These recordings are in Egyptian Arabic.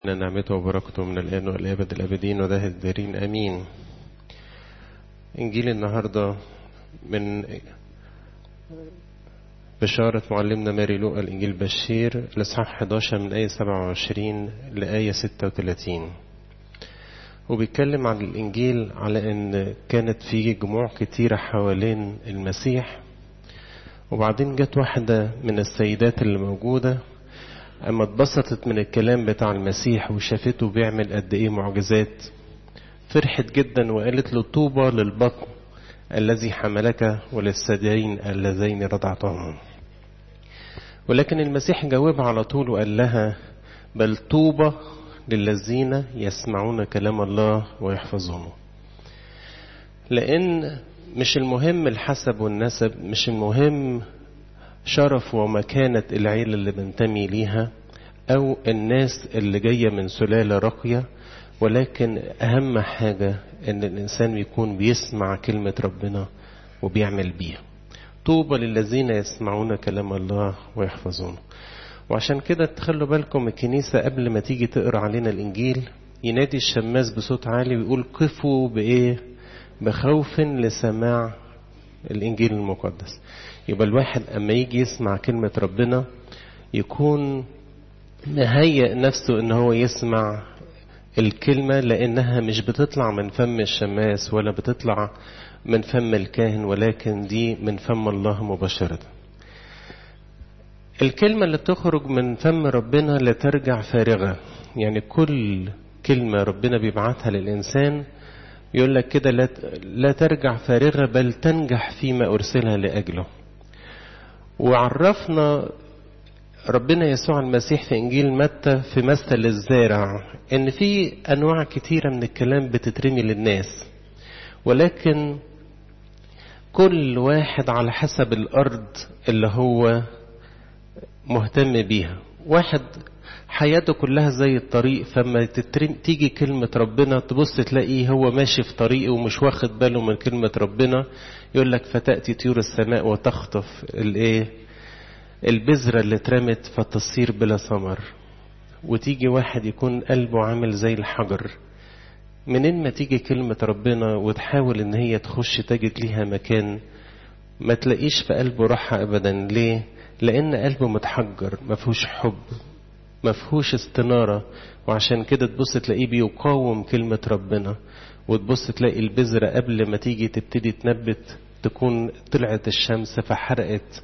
إن نعمته وبركته من الآن والأبد الأبدين وده الدارين أمين إنجيل النهاردة من بشارة معلمنا ماري لوقا الإنجيل بشير الإصحاح 11 من آية 27 لآية 36 وبيتكلم عن الإنجيل على إن كانت في جموع كتيرة حوالين المسيح وبعدين جت واحدة من السيدات اللي موجودة أما اتبسطت من الكلام بتاع المسيح وشافته بيعمل قد إيه معجزات فرحت جدا وقالت له طوبى للبطن الذي حملك وللثديين اللذين رضعتهم ولكن المسيح جاوبها على طول وقال لها بل طوبى للذين يسمعون كلام الله ويحفظونه لأن مش المهم الحسب والنسب مش المهم شرف ومكانة العيلة اللي بنتمي ليها أو الناس اللي جاية من سلالة راقية ولكن أهم حاجة إن الإنسان بيكون بيسمع كلمة ربنا وبيعمل بيها طوبى للذين يسمعون كلام الله ويحفظونه وعشان كده تخلوا بالكم الكنيسة قبل ما تيجي تقرأ علينا الإنجيل ينادي الشماس بصوت عالي ويقول قفوا بإيه بخوف لسماع الإنجيل المقدس يبقى الواحد أما يجي يسمع كلمة ربنا يكون مهيئ نفسه إن هو يسمع الكلمة لأنها مش بتطلع من فم الشماس ولا بتطلع من فم الكاهن ولكن دي من فم الله مباشرة الكلمة اللي تخرج من فم ربنا لا ترجع فارغة يعني كل كلمة ربنا بيبعتها للإنسان يقول لك كده لا, لا ترجع فارغة بل تنجح فيما أرسلها لأجله وعرفنا ربنا يسوع المسيح في إنجيل متى في مثل الزارع إن في أنواع كتيرة من الكلام بتترمي للناس ولكن كل واحد على حسب الأرض اللي هو مهتم بيها واحد حياته كلها زي الطريق فما تيجي كلمة ربنا تبص تلاقيه هو ماشي في طريقه ومش واخد باله من كلمة ربنا يقول لك فتأتي طيور السماء وتخطف الايه البذرة اللي اترمت فتصير بلا ثمر وتيجي واحد يكون قلبه عامل زي الحجر منين ما تيجي كلمة ربنا وتحاول ان هي تخش تجد ليها مكان ما تلاقيش في قلبه راحة ابدا ليه لان قلبه متحجر ما فيهوش حب ما فيهوش استنارة وعشان كده تبص تلاقيه بيقاوم كلمة ربنا وتبص تلاقي البذرة قبل ما تيجي تبتدي تنبت تكون طلعت الشمس فحرقت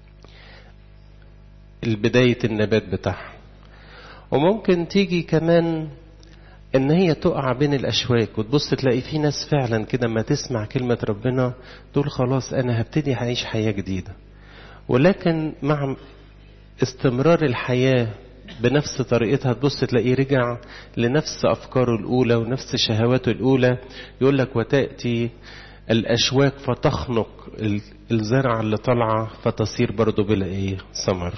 البداية النبات بتاعها وممكن تيجي كمان ان هي تقع بين الاشواك وتبص تلاقي في ناس فعلا كده ما تسمع كلمة ربنا تقول خلاص انا هبتدي هعيش حياة جديدة ولكن مع استمرار الحياة بنفس طريقتها تبص تلاقيه رجع لنفس أفكاره الأولى ونفس شهواته الأولى يقول لك وتأتي الأشواك فتخنق الزرع اللي طالعة فتصير برضه بلا إيه ثمر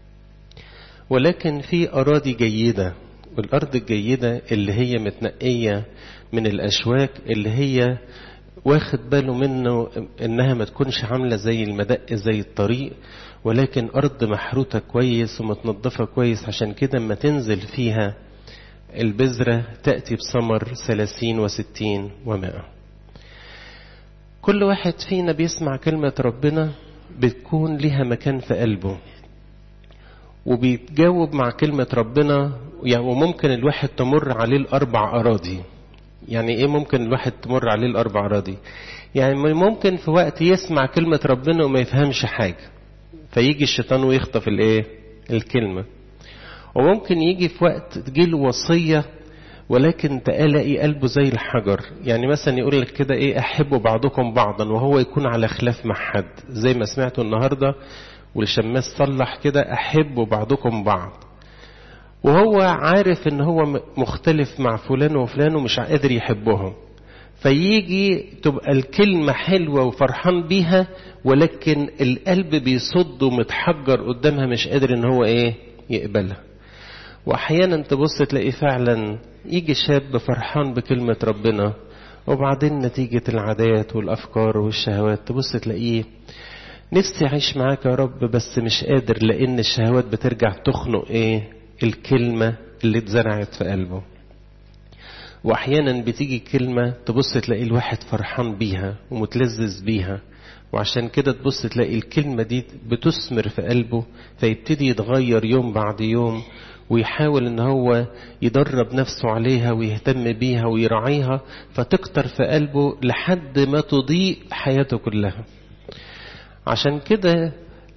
ولكن في أراضي جيدة والأرض الجيدة اللي هي متنقية من الأشواك اللي هي واخد باله منه انها ما تكونش عاملة زي المدق زي الطريق ولكن ارض محروتة كويس ومتنظفة كويس عشان كده اما تنزل فيها البذرة تأتي بثمر ثلاثين وستين ومائة كل واحد فينا بيسمع كلمة ربنا بتكون لها مكان في قلبه وبيتجاوب مع كلمة ربنا يعني وممكن الواحد تمر عليه الأربع أراضي يعني ايه ممكن الواحد تمر عليه الاربع اراضي يعني ممكن في وقت يسمع كلمة ربنا وما يفهمش حاجة فيجي الشيطان ويخطف الايه الكلمة وممكن يجي في وقت تجيله وصية ولكن تلاقي قلبه زي الحجر يعني مثلا يقول لك كده ايه احبوا بعضكم بعضا وهو يكون على خلاف مع حد زي ما سمعته النهاردة والشماس صلح كده احبوا بعضكم بعض وهو عارف ان هو مختلف مع فلان وفلان ومش قادر يحبهم فيجي تبقى الكلمة حلوة وفرحان بيها ولكن القلب بيصد ومتحجر قدامها مش قادر ان هو ايه يقبلها واحيانا تبص تلاقي فعلا يجي شاب فرحان بكلمة ربنا وبعدين نتيجة العادات والافكار والشهوات تبص تلاقيه نفسي اعيش معاك يا رب بس مش قادر لان الشهوات بترجع تخنق ايه الكلمة اللي اتزرعت في قلبه واحيانا بتيجي كلمة تبص تلاقي الواحد فرحان بيها ومتلذذ بيها وعشان كده تبص تلاقي الكلمة دي بتثمر في قلبه فيبتدي يتغير يوم بعد يوم ويحاول ان هو يدرب نفسه عليها ويهتم بيها ويراعيها فتكتر في قلبه لحد ما تضيء حياته كلها عشان كده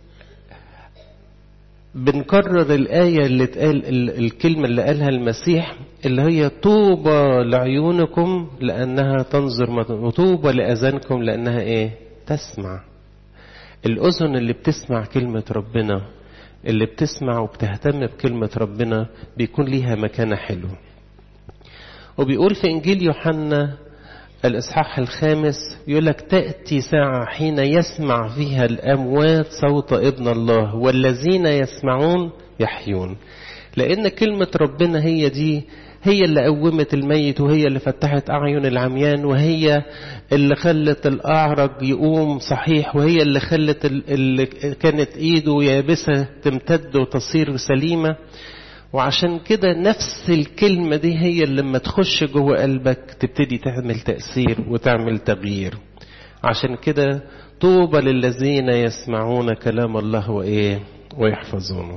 بنكرر الآية اللي اتقال الكلمة اللي قالها المسيح اللي هي طوبى لعيونكم لأنها تنظر وطوبى لأذانكم لأنها إيه تسمع الأذن اللي بتسمع كلمة ربنا اللي بتسمع وبتهتم بكلمة ربنا بيكون ليها مكانة حلوة وبيقول في إنجيل يوحنا الإصحاح الخامس يقول لك تأتي ساعة حين يسمع فيها الأموات صوت ابن الله والذين يسمعون يحيون لأن كلمة ربنا هي دي هي اللي قومت الميت وهي اللي فتحت أعين العميان وهي اللي خلت الأعرج يقوم صحيح وهي اللي خلت اللي كانت إيده يابسة تمتد وتصير سليمة وعشان كده نفس الكلمة دي هي اللي لما تخش جوه قلبك تبتدي تعمل تأثير وتعمل تغيير عشان كده طوبى للذين يسمعون كلام الله وإيه ويحفظونه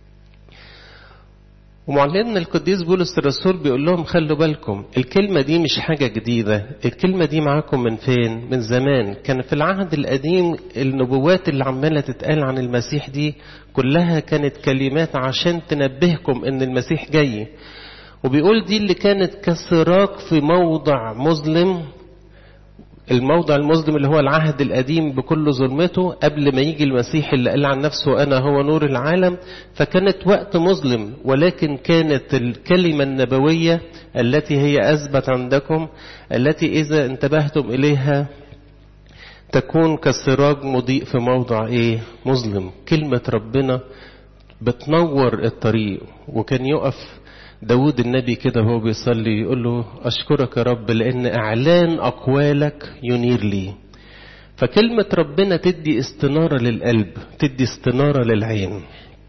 ومعلمنا القديس بولس الرسول بيقول لهم خلوا بالكم الكلمة دي مش حاجة جديدة الكلمة دي معاكم من فين من زمان كان في العهد القديم النبوات اللي عمالة تتقال عن المسيح دي كلها كانت كلمات عشان تنبهكم ان المسيح جاي وبيقول دي اللي كانت كسراج في موضع مظلم الموضع المظلم اللي هو العهد القديم بكل ظلمته قبل ما يجي المسيح اللي قال عن نفسه أنا هو نور العالم فكانت وقت مظلم ولكن كانت الكلمة النبوية التي هي أثبت عندكم التي إذا انتبهتم إليها تكون كسراج مضيء في موضع إيه مظلم كلمة ربنا بتنور الطريق وكان يقف داود النبي كده وهو بيصلي يقول له أشكرك يا رب لأن إعلان أقوالك ينير لي فكلمة ربنا تدي استنارة للقلب تدي استنارة للعين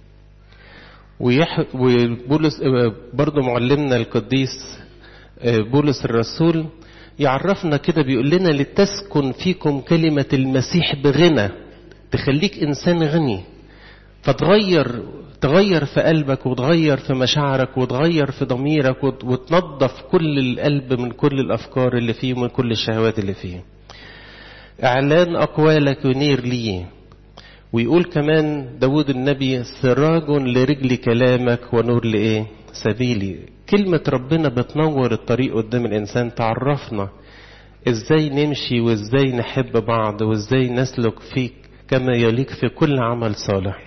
ويح... وبولس برضه معلمنا القديس بولس الرسول يعرفنا كده بيقول لنا لتسكن فيكم كلمة المسيح بغنى تخليك إنسان غني فتغير تغير في قلبك وتغير في مشاعرك وتغير في ضميرك وتنظف كل القلب من كل الأفكار اللي فيه ومن كل الشهوات اللي فيه إعلان أقوالك ينير لي ويقول كمان داود النبي سراج لرجل كلامك ونور لإيه سبيلي كلمة ربنا بتنور الطريق قدام الإنسان تعرفنا إزاي نمشي وإزاي نحب بعض وإزاي نسلك فيك كما يليق في كل عمل صالح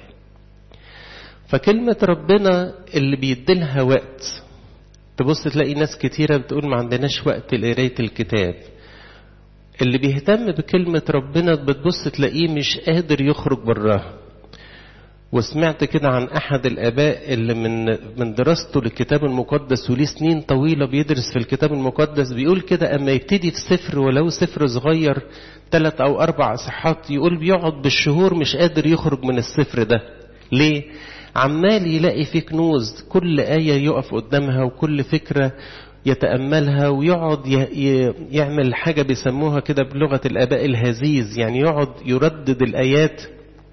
فكلمة ربنا اللي بيديلها وقت تبص تلاقي ناس كتيرة بتقول ما عندناش وقت لقراية الكتاب اللي بيهتم بكلمة ربنا بتبص تلاقيه مش قادر يخرج براها وسمعت كده عن أحد الآباء اللي من من دراسته للكتاب المقدس وليه سنين طويلة بيدرس في الكتاب المقدس بيقول كده أما يبتدي في سفر ولو سفر صغير ثلاث أو أربع صحات يقول بيقعد بالشهور مش قادر يخرج من السفر ده ليه؟ عمال يلاقي فيه كنوز كل آية يقف قدامها وكل فكرة يتأملها ويقعد يعمل حاجة بيسموها كده بلغة الآباء الهزيز يعني يقعد يردد الآيات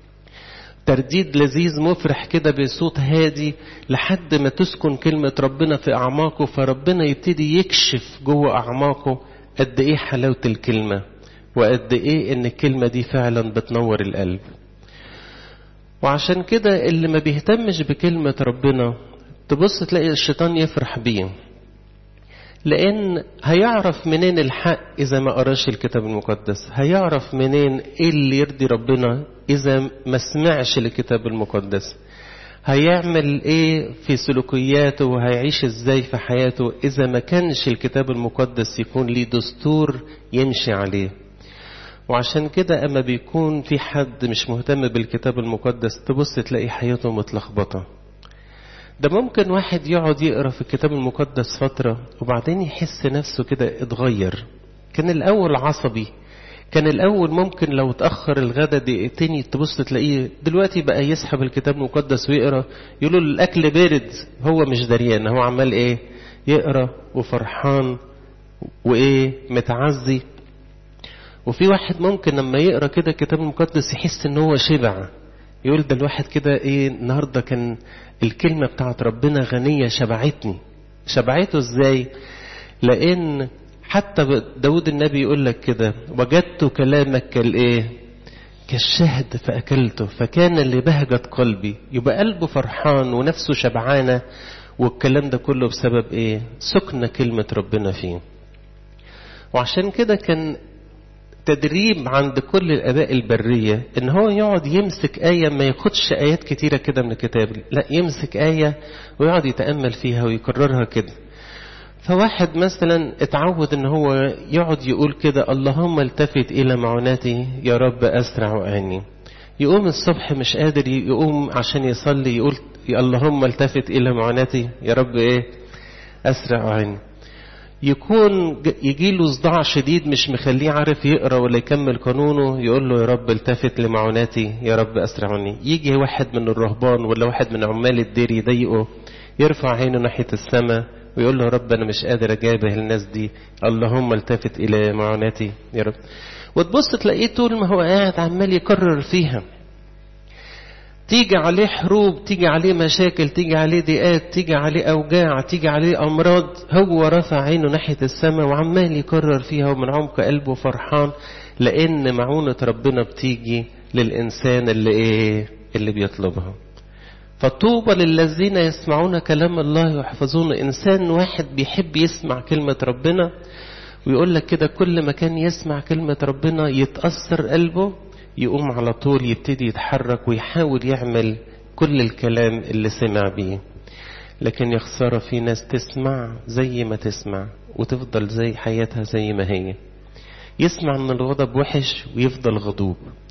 ترديد لذيذ مفرح كده بصوت هادي لحد ما تسكن كلمة ربنا في أعماقه فربنا يبتدي يكشف جوه أعماقه قد إيه حلاوة الكلمة وقد إيه إن الكلمة دي فعلا بتنور القلب وعشان كده اللي ما بيهتمش بكلمة ربنا تبص تلاقي الشيطان يفرح بيه لأن هيعرف منين الحق إذا ما قراش الكتاب المقدس هيعرف منين إيه اللي يرضي ربنا إذا ما سمعش الكتاب المقدس هيعمل إيه في سلوكياته وهيعيش إزاي في حياته إذا ما كانش الكتاب المقدس يكون ليه دستور يمشي عليه وعشان كده أما بيكون في حد مش مهتم بالكتاب المقدس تبص تلاقي حياته متلخبطة ده ممكن واحد يقعد يقرا في الكتاب المقدس فترة وبعدين يحس نفسه كده اتغير كان الأول عصبي كان الأول ممكن لو تأخر الغدا دقيقتين تبص تلاقيه دلوقتي بقى يسحب الكتاب المقدس ويقرا يقولوا الأكل بارد هو مش دريان هو عمال إيه يقرا وفرحان وإيه متعزي وفي واحد ممكن لما يقرا كده الكتاب المقدس يحس ان هو شبع يقول ده الواحد كده ايه النهارده كان الكلمه بتاعت ربنا غنيه شبعتني شبعته ازاي لان حتى داود النبي يقول لك كده وجدت كلامك كالايه كالشهد فاكلته فكان لبهجه قلبي يبقى قلبه فرحان ونفسه شبعانه والكلام ده كله بسبب ايه سكن كلمه ربنا فيه وعشان كده كان تدريب عند كل الاباء البريه ان هو يقعد يمسك ايه ما ياخدش ايات كتيره كده من الكتاب لا يمسك ايه ويقعد يتامل فيها ويكررها كده فواحد مثلا اتعود ان هو يقعد يقول كده اللهم التفت الى معوناتي يا رب اسرع وعني يقوم الصبح مش قادر يقوم عشان يصلي يقول اللهم التفت الى معوناتي يا رب ايه اسرع وعني يكون يجي له صداع شديد مش مخليه عارف يقرا ولا يكمل قانونه يقول له يا رب التفت لمعوناتي يا رب اسرعني يجي واحد من الرهبان ولا واحد من عمال الدير يضايقه يرفع عينه ناحيه السماء ويقول له يا رب انا مش قادر اجابه الناس دي اللهم التفت الى معوناتي يا رب وتبص تلاقيه طول ما هو قاعد عمال يكرر فيها تيجي عليه حروب تيجي عليه مشاكل تيجي عليه ضيقات تيجي عليه أوجاع تيجي عليه أمراض هو رفع عينه ناحية السماء وعمال يكرر فيها ومن عمق قلبه فرحان لأن معونة ربنا بتيجي للإنسان اللي إيه اللي بيطلبها فطوبى للذين يسمعون كلام الله ويحفظون إنسان واحد بيحب يسمع كلمة ربنا ويقول لك كده كل ما كان يسمع كلمة ربنا يتأثر قلبه يقوم على طول يبتدي يتحرك ويحاول يعمل كل الكلام اللي سمع بيه لكن يا خسارة في ناس تسمع زي ما تسمع وتفضل زي حياتها زي ما هي يسمع ان الغضب وحش ويفضل غضوب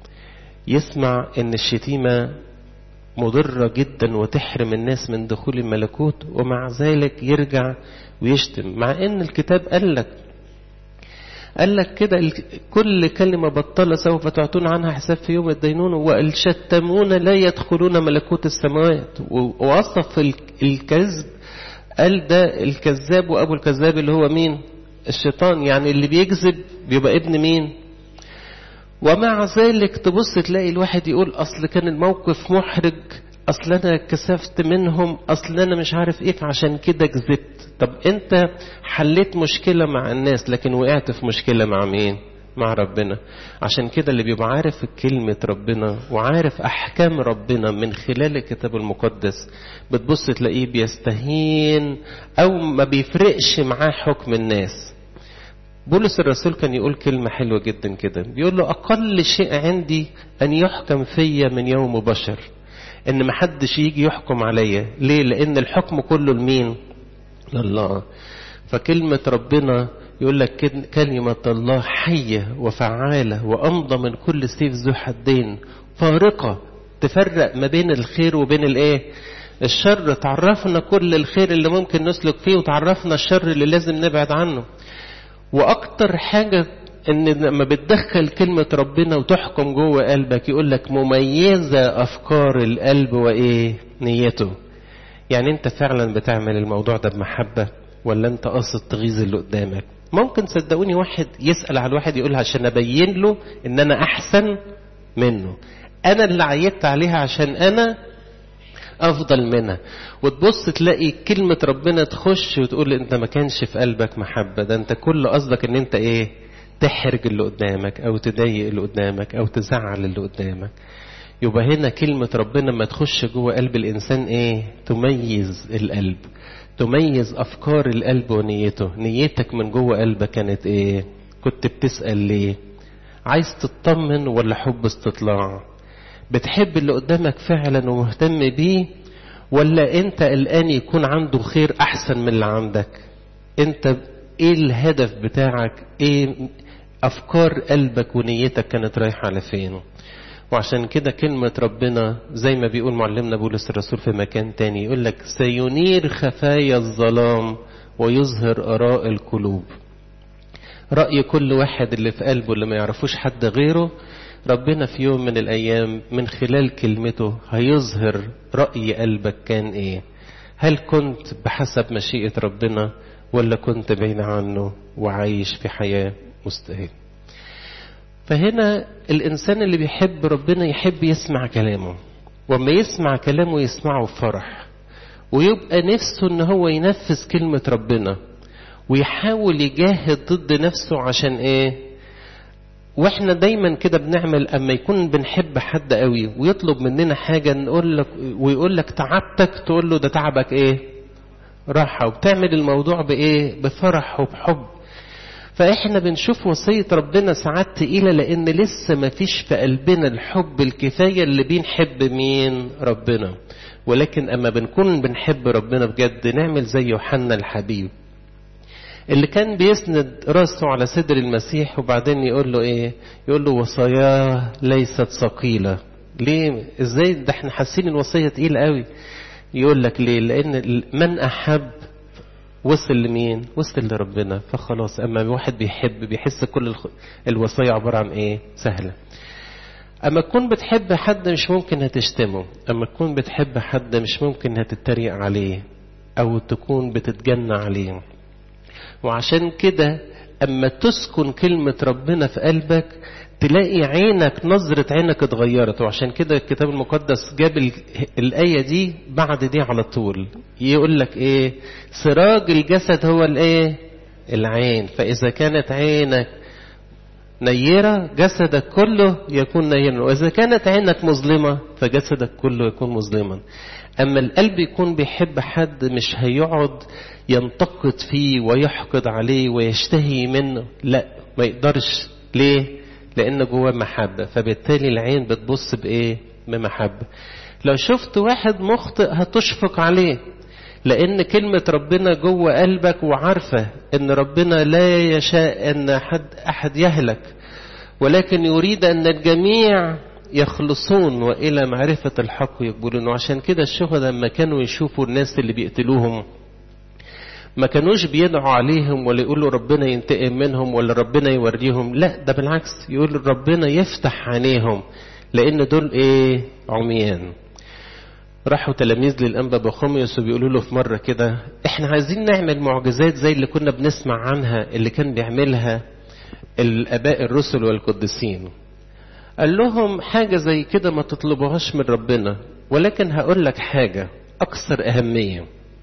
يسمع ان الشتيمة مضرة جدا وتحرم الناس من دخول الملكوت ومع ذلك يرجع ويشتم مع ان الكتاب قال لك قال لك كده كل كلمة بطلة سوف تعطون عنها حساب في يوم الدينون والشتمون لا يدخلون ملكوت السماوات ووصف الكذب قال ده الكذاب وأبو الكذاب اللي هو مين الشيطان يعني اللي بيكذب بيبقى ابن مين ومع ذلك تبص تلاقي الواحد يقول أصل كان الموقف محرج أصل أنا كسفت منهم أصل أنا مش عارف إيه فعشان كده كذبت طب أنت حليت مشكلة مع الناس لكن وقعت في مشكلة مع مين مع ربنا عشان كده اللي بيبقى عارف كلمة ربنا وعارف أحكام ربنا من خلال الكتاب المقدس بتبص تلاقيه بيستهين أو ما بيفرقش معاه حكم الناس بولس الرسول كان يقول كلمة حلوة جدا كده بيقول له أقل شيء عندي أن يحكم فيا من يوم بشر ان محدش يجي يحكم عليا ليه لان الحكم كله لمين لله فكلمة ربنا يقول لك كلمة الله حية وفعالة وأمضى من كل سيف ذو حدين فارقة تفرق ما بين الخير وبين الايه الشر تعرفنا كل الخير اللي ممكن نسلك فيه وتعرفنا الشر اللي لازم نبعد عنه واكتر حاجة ان لما بتدخل كلمة ربنا وتحكم جوه قلبك يقول لك مميزة افكار القلب وايه نيته يعني انت فعلا بتعمل الموضوع ده بمحبة ولا انت قاصد تغيظ اللي قدامك ممكن صدقوني واحد يسأل على الواحد يقول عشان ابين له ان انا احسن منه انا اللي عيدت عليها عشان انا افضل منها وتبص تلاقي كلمة ربنا تخش وتقول انت ما كانش في قلبك محبة ده انت كل قصدك ان انت ايه تحرج اللي قدامك او تضايق اللي قدامك او تزعل اللي قدامك يبقى هنا كلمة ربنا ما تخش جوه قلب الانسان ايه تميز القلب تميز افكار القلب ونيته نيتك من جوه قلبك كانت ايه كنت بتسأل ليه عايز تطمن ولا حب استطلاع بتحب اللي قدامك فعلا ومهتم بيه ولا انت الان يكون عنده خير احسن من اللي عندك انت ايه الهدف بتاعك ايه افكار قلبك ونيتك كانت رايحه على فين وعشان كده كلمة ربنا زي ما بيقول معلمنا بولس الرسول في مكان تاني يقول لك سينير خفايا الظلام ويظهر آراء القلوب رأي كل واحد اللي في قلبه اللي ما يعرفوش حد غيره ربنا في يوم من الأيام من خلال كلمته هيظهر رأي قلبك كان إيه هل كنت بحسب مشيئة ربنا ولا كنت بعيد عنه وعايش في حياة مستهين فهنا الإنسان اللي بيحب ربنا يحب يسمع كلامه وما يسمع كلامه يسمعه بفرح ويبقى نفسه ان هو ينفذ كلمة ربنا ويحاول يجاهد ضد نفسه عشان ايه واحنا دايما كده بنعمل اما يكون بنحب حد قوي ويطلب مننا حاجة نقول لك ويقول لك تعبتك تقول له ده تعبك ايه راحة وبتعمل الموضوع بايه بفرح وبحب فاحنا بنشوف وصية ربنا ساعات تقيلة لان لسه ما فيش في قلبنا الحب الكفاية اللي بنحب مين ربنا ولكن اما بنكون بنحب ربنا بجد نعمل زي يوحنا الحبيب اللي كان بيسند راسه على صدر المسيح وبعدين يقول له ايه يقول له وصاياه ليست ثقيلة ليه ازاي ده احنا حاسين الوصية تقيلة قوي يقول لك ليه لان من احب وصل لمين وصل لربنا فخلاص اما واحد بيحب بيحس كل الوصايا عبارة عن ايه سهلة اما تكون بتحب حد مش ممكن هتشتمه اما تكون بتحب حد مش ممكن هتتريق عليه او تكون بتتجنى عليه وعشان كده اما تسكن كلمة ربنا في قلبك تلاقي عينك نظرة عينك اتغيرت وعشان كده الكتاب المقدس جاب الآية دي بعد دي على طول يقول لك ايه سراج الجسد هو الايه العين فإذا كانت عينك نيرة جسدك كله يكون نيرا وإذا كانت عينك مظلمة فجسدك كله يكون مظلما أما القلب يكون بيحب حد مش هيقعد ينتقد فيه ويحقد عليه ويشتهي منه لا ما يقدرش ليه لأن جواه محبة فبالتالي العين بتبص بإيه بمحبة لو شفت واحد مخطئ هتشفق عليه لأن كلمة ربنا جوه قلبك وعارفة إن ربنا لا يشاء أن حد أحد يهلك ولكن يريد أن الجميع يخلصون وإلى معرفة الحق يقبلون وعشان كده الشهداء لما كانوا يشوفوا الناس اللي بيقتلوهم ما كانوش بيدعوا عليهم ولا يقولوا ربنا ينتقم منهم ولا ربنا يوريهم لا ده بالعكس يقول ربنا يفتح عينيهم لأن دول إيه عميان راحوا تلاميذ للأنبا بخوميوس وبيقولوا له في مرة كده احنا عايزين نعمل معجزات زي اللي كنا بنسمع عنها اللي كان بيعملها الآباء الرسل والقديسين قال لهم حاجة زي كده ما تطلبوهاش من ربنا ولكن هقول لك حاجة أكثر أهمية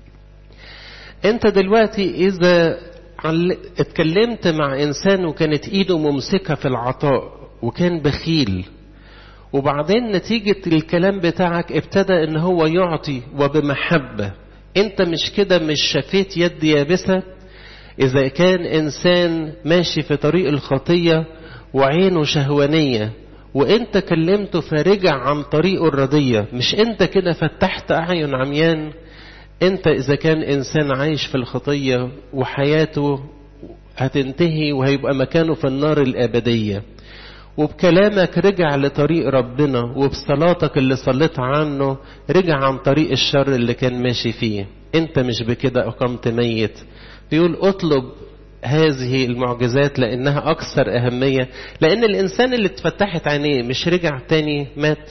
أنت دلوقتي إذا اتكلمت مع إنسان وكانت إيده ممسكة في العطاء وكان بخيل وبعدين نتيجة الكلام بتاعك ابتدى ان هو يعطي وبمحبة انت مش كده مش شفيت يد يابسة اذا كان انسان ماشي في طريق الخطية وعينه شهوانية وانت كلمته فرجع عن طريقه الرضية مش انت كده فتحت اعين عميان انت اذا كان انسان عايش في الخطية وحياته هتنتهي وهيبقى مكانه في النار الابديه وبكلامك رجع لطريق ربنا وبصلاتك اللي صليت عنه رجع عن طريق الشر اللي كان ماشي فيه انت مش بكده اقمت ميت بيقول اطلب هذه المعجزات لانها اكثر اهمية لان الانسان اللي اتفتحت عينيه مش رجع تاني مات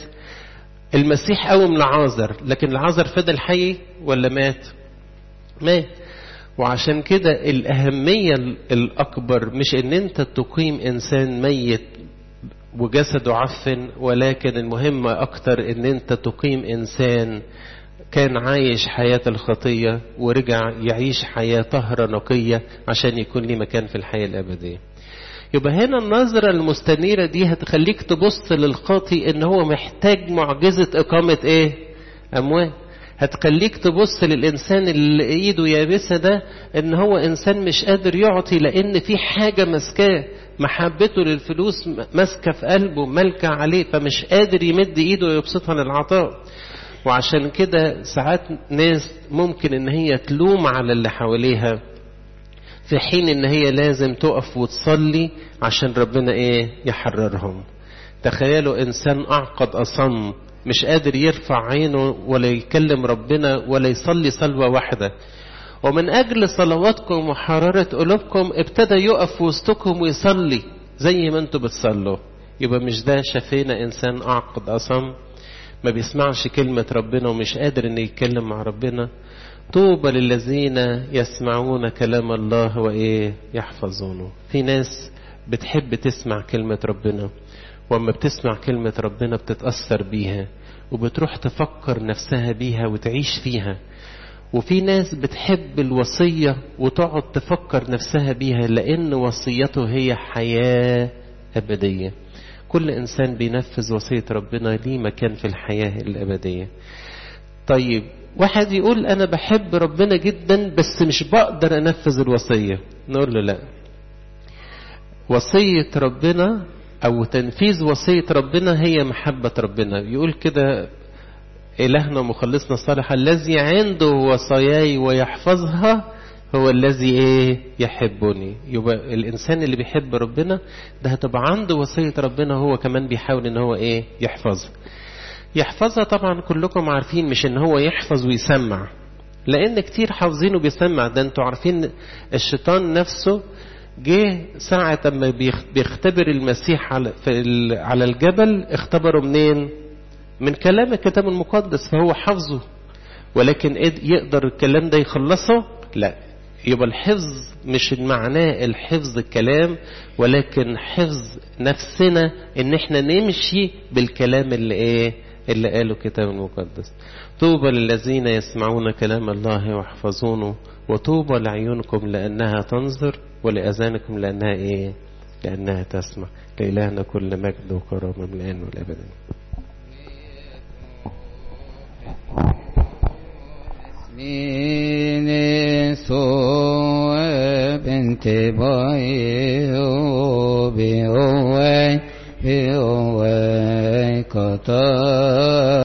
المسيح قوم لعازر لكن العازر فضل حي ولا مات مات وعشان كده الأهمية الأكبر مش إن أنت تقيم إنسان ميت وجسده عفن ولكن المهم أكتر إن أنت تقيم إنسان كان عايش حياة الخطية ورجع يعيش حياة طهرة نقية عشان يكون لي مكان في الحياة الأبدية يبقى هنا النظرة المستنيرة دي هتخليك تبص للخاطي إن هو محتاج معجزة إقامة إيه؟ أموات هتخليك تبص للإنسان اللي إيده يابسة ده إن هو إنسان مش قادر يعطي لأن في حاجة ماسكاه محبته للفلوس ماسكة في قلبه ملكة عليه فمش قادر يمد إيده ويبسطها للعطاء وعشان كده ساعات ناس ممكن إن هي تلوم على اللي حواليها في حين إن هي لازم تقف وتصلي عشان ربنا إيه يحررهم تخيلوا إنسان أعقد أصم مش قادر يرفع عينه ولا يكلم ربنا ولا يصلي صلوة واحدة ومن أجل صلواتكم وحرارة قلوبكم ابتدى يقف وسطكم ويصلي زي ما انتوا بتصلوا يبقى مش ده شافينا إنسان أعقد أصم ما بيسمعش كلمة ربنا ومش قادر إنه يتكلم مع ربنا طوبى للذين يسمعون كلام الله وإيه يحفظونه في ناس بتحب تسمع كلمة ربنا وأما بتسمع كلمة ربنا بتتأثر بيها وبتروح تفكر نفسها بيها وتعيش فيها وفي ناس بتحب الوصية وتقعد تفكر نفسها بيها لأن وصيته هي حياة أبدية كل إنسان بينفذ وصية ربنا ليه مكان في الحياة الأبدية طيب واحد يقول أنا بحب ربنا جدا بس مش بقدر أنفذ الوصية نقول له لا وصية ربنا أو تنفيذ وصية ربنا هي محبة ربنا يقول كده إلهنا ومخلصنا الصالح الذي عنده وصاياي ويحفظها هو الذي ايه يحبني يبقى الانسان اللي بيحب ربنا ده هتبقى عنده وصية ربنا هو كمان بيحاول ان هو ايه يحفظها يحفظها طبعا كلكم عارفين مش ان هو يحفظ ويسمع لان كتير حافظين وبيسمع ده انتوا عارفين الشيطان نفسه جه ساعة اما بيختبر المسيح على, على الجبل اختبره منين من كلام الكتاب المقدس فهو حفظه ولكن يقدر الكلام ده يخلصه لا يبقى الحفظ مش معناه الحفظ الكلام ولكن حفظ نفسنا ان احنا نمشي بالكلام اللي ايه اللي قاله الكتاب المقدس طوبى للذين يسمعون كلام الله ويحفظونه وطوبى لعيونكم لانها تنظر ولاذانكم لانها ايه لانها تسمع لإلهنا كل مجد وكرامه من الان والابد من سوء بنت باي بيوي بيوي قطار